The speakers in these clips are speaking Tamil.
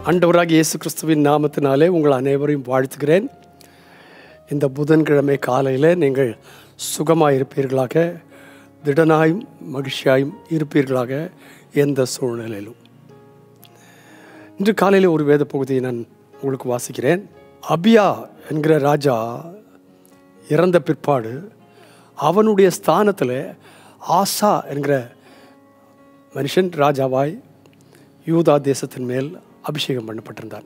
ஆண்டவராக இயேசு கிறிஸ்துவின் நாமத்தினாலே உங்கள் அனைவரையும் வாழ்த்துகிறேன் இந்த புதன்கிழமை காலையில் நீங்கள் சுகமாக இருப்பீர்களாக திடனாயும் மகிழ்ச்சியாயும் இருப்பீர்களாக எந்த சூழ்நிலையிலும் இன்று காலையில் ஒரு வேத பகுதியை நான் உங்களுக்கு வாசிக்கிறேன் அபியா என்கிற ராஜா இறந்த பிற்பாடு அவனுடைய ஸ்தானத்தில் ஆசா என்கிற மனுஷன் ராஜாவாய் யூதா தேசத்தின் மேல் அபிஷேகம் பண்ணப்பட்டிருந்தான்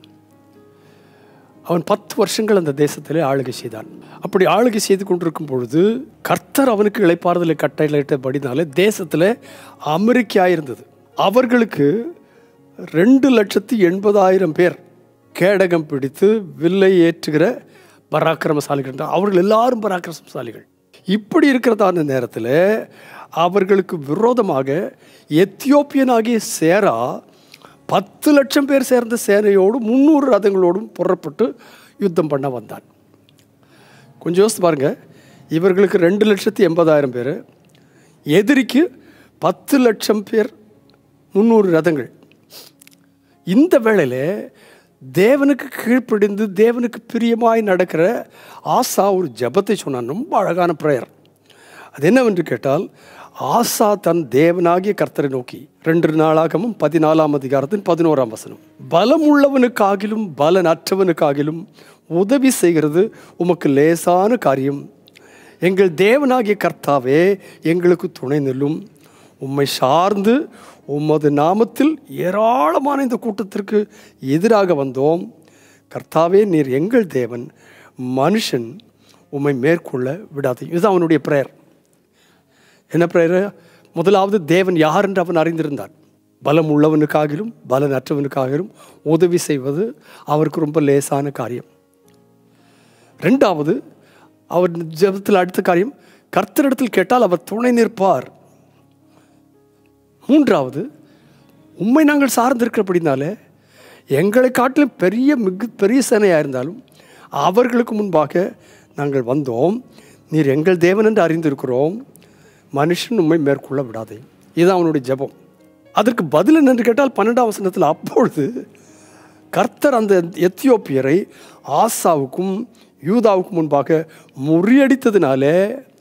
அவன் பத்து வருஷங்கள் அந்த தேசத்திலே ஆளுகை செய்தான் அப்படி ஆளுகை செய்து கொண்டிருக்கும் பொழுது கர்த்தர் அவனுக்கு இழைப்பாறுதலை கட்டளையிட்டபடினாலே தேசத்தில் அமெரிக்காயிருந்தது அவர்களுக்கு ரெண்டு லட்சத்தி எண்பதாயிரம் பேர் கேடகம் பிடித்து வில்லை ஏற்றுகிற பராக்கிரமசாலிகள் இருந்தார். அவர்கள் எல்லாரும் பராக்கிரமசாலிகள் இப்படி இருக்கிறதான நேரத்தில் அவர்களுக்கு விரோதமாக எத்தியோப்பியனாகிய சேரா பத்து லட்சம் பேர் சேர்ந்த சேனையோடு முந்நூறு ரதங்களோடும் புறப்பட்டு யுத்தம் பண்ண வந்தான் கொஞ்சம் யோசித்து பாருங்க இவர்களுக்கு ரெண்டு லட்சத்தி எண்பதாயிரம் பேர் எதிரிக்கு பத்து லட்சம் பேர் முந்நூறு ரதங்கள் இந்த வேளையில் தேவனுக்கு கீழ்ப்படிந்து தேவனுக்கு பிரியமாய் நடக்கிற ஆசா ஒரு ஜெபத்தை சொன்னான் ரொம்ப அழகான ப்ரேயர் அது என்னவென்று கேட்டால் ஆசா தன் தேவனாகிய கர்த்தரை நோக்கி ரெண்டு நாளாகவும் பதினாலாம் அதிகாரத்தின் பதினோராம் வசனம் பலம் உள்ளவனுக்காகிலும் பலன் அற்றவனுக்காகிலும் உதவி செய்கிறது உமக்கு லேசான காரியம் எங்கள் தேவனாகிய கர்த்தாவே எங்களுக்கு துணை நில்லும் உம்மை சார்ந்து உமது நாமத்தில் ஏராளமான இந்த கூட்டத்திற்கு எதிராக வந்தோம் கர்த்தாவே நீர் எங்கள் தேவன் மனுஷன் உம்மை மேற்கொள்ள விடாது இதுதான் அவனுடைய பிரேயர் என்ன பிரேயர் முதலாவது தேவன் யார் என்று அவன் அறிந்திருந்தான் பலம் உள்ளவனுக்காகிலும் பலன் அற்றவனுக்காகிலும் உதவி செய்வது அவருக்கு ரொம்ப லேசான காரியம் ரெண்டாவது அவர் ஜெபத்தில் அடுத்த காரியம் கர்த்தரிடத்தில் கேட்டால் அவர் துணை நிற்பார் மூன்றாவது உண்மை நாங்கள் சார்ந்திருக்கிறபடினால எங்களை காட்டிலும் பெரிய மிகு பெரிய சேனையாக இருந்தாலும் அவர்களுக்கு முன்பாக நாங்கள் வந்தோம் நீர் எங்கள் தேவன் என்று அறிந்திருக்கிறோம் மனுஷன் உண்மை மேற்கொள்ள விடாதே இதுதான் அவனுடைய ஜெபம் அதற்கு பதில் என்னென்று கேட்டால் பன்னெண்டாம் வசனத்தில் அப்பொழுது கர்த்தர் அந்த எத்தியோப்பியரை ஆசாவுக்கும் யூதாவுக்கும் முன்பாக முறியடித்ததினாலே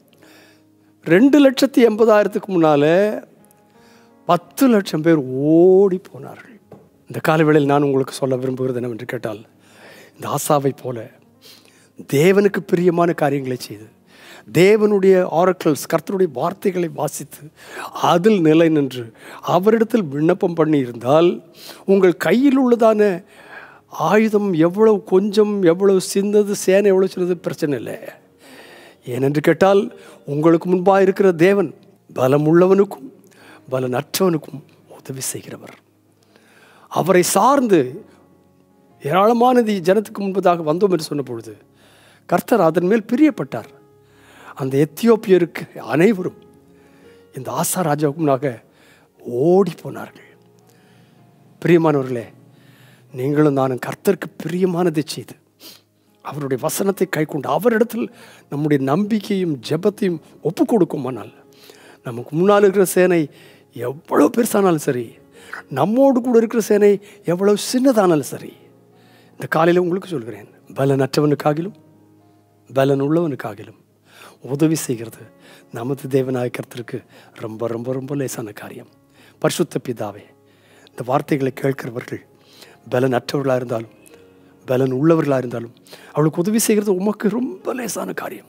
ரெண்டு லட்சத்தி எண்பதாயிரத்துக்கு முன்னாலே பத்து லட்சம் பேர் ஓடி போனார்கள் இந்த காலவேளையில் நான் உங்களுக்கு சொல்ல விரும்புகிறது என்னவென்று கேட்டால் இந்த ஆசாவை போல தேவனுக்கு பிரியமான காரியங்களை செய்து தேவனுடைய ஆரக்கல்ஸ் கர்த்தருடைய வார்த்தைகளை வாசித்து அதில் நிலை நின்று அவரிடத்தில் விண்ணப்பம் பண்ணி இருந்தால் உங்கள் கையில் உள்ளதான ஆயுதம் எவ்வளவு கொஞ்சம் எவ்வளவு சின்னது சேனை எவ்வளவு சின்னது பிரச்சனை இல்லை ஏனென்று கேட்டால் உங்களுக்கு முன்பாக இருக்கிற தேவன் பலம் உள்ளவனுக்கும் பலனற்றவனுக்கும் உதவி செய்கிறவர் அவரை சார்ந்து ஏராளமானது ஜனத்துக்கு முன்பதாக வந்தோம் என்று சொன்ன பொழுது கர்த்தர் அதன் மேல் பிரியப்பட்டார் அந்த எத்தியோப்பியருக்கு அனைவரும் இந்த ஆசா ராஜாவுக்கு முன்னாக ஓடி போனார்கள் பிரியமானவர்களே நீங்களும் நானும் கர்த்தருக்கு பிரியமானதை செய்து அவருடைய வசனத்தை கைக்கொண்டு அவரிடத்தில் நம்முடைய நம்பிக்கையும் ஜெபத்தையும் ஒப்பு கொடுக்குமானால் நமக்கு முன்னால் இருக்கிற சேனை எவ்வளோ பெருசானாலும் சரி நம்மோடு கூட இருக்கிற சேனை எவ்வளோ சின்னதானாலும் சரி இந்த காலையில் உங்களுக்கு சொல்கிறேன் பலனற்றவனுக்காகிலும் பலன் உள்ளவனுக்காகிலும் உதவி செய்கிறது நமது தேவநாயக்கத்திற்கு ரொம்ப ரொம்ப ரொம்ப லேசான காரியம் பரிசுத்த பிதாவே இந்த வார்த்தைகளை கேட்கிறவர்கள் பலன் அற்றவர்களாக இருந்தாலும் பலன் உள்ளவர்களாக இருந்தாலும் அவளுக்கு உதவி செய்கிறது உமக்கு ரொம்ப லேசான காரியம்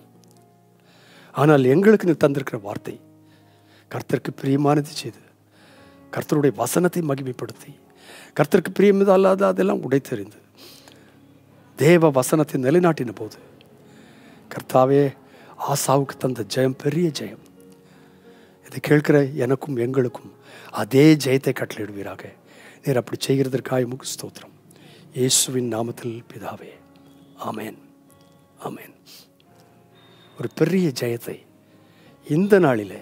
ஆனால் எங்களுக்கு நீ தந்திருக்கிற வார்த்தை கர்த்தருக்கு பிரியமானது செய்து கர்த்தருடைய வசனத்தை மகிமைப்படுத்தி கர்த்தருக்கு பிரியமித அல்லாத அதெல்லாம் உடைத்தெறிந்து தேவ வசனத்தை நிலைநாட்டின போது கர்த்தாவே ஆசாவுக்கு தந்த ஜெயம் பெரிய ஜெயம் இதை கேட்கிற எனக்கும் எங்களுக்கும் அதே ஜெயத்தை கட்டளையிடுவீராக நீர் அப்படி செய்கிறதற்காக முக்கு ஸ்தோத்திரம் இயேசுவின் நாமத்தில் பிதாவே ஆமேன் ஆமேன் ஒரு பெரிய ஜெயத்தை இந்த நாளிலே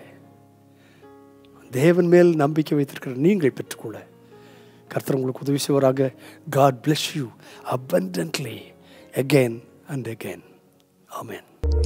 தேவன் மேல் நம்பிக்கை வைத்திருக்கிற நீங்கள் பெற்றுக்கொள்ள கர்த்தர் உங்களுக்கு உதவி செய்வராக God bless you abundantly again and again amen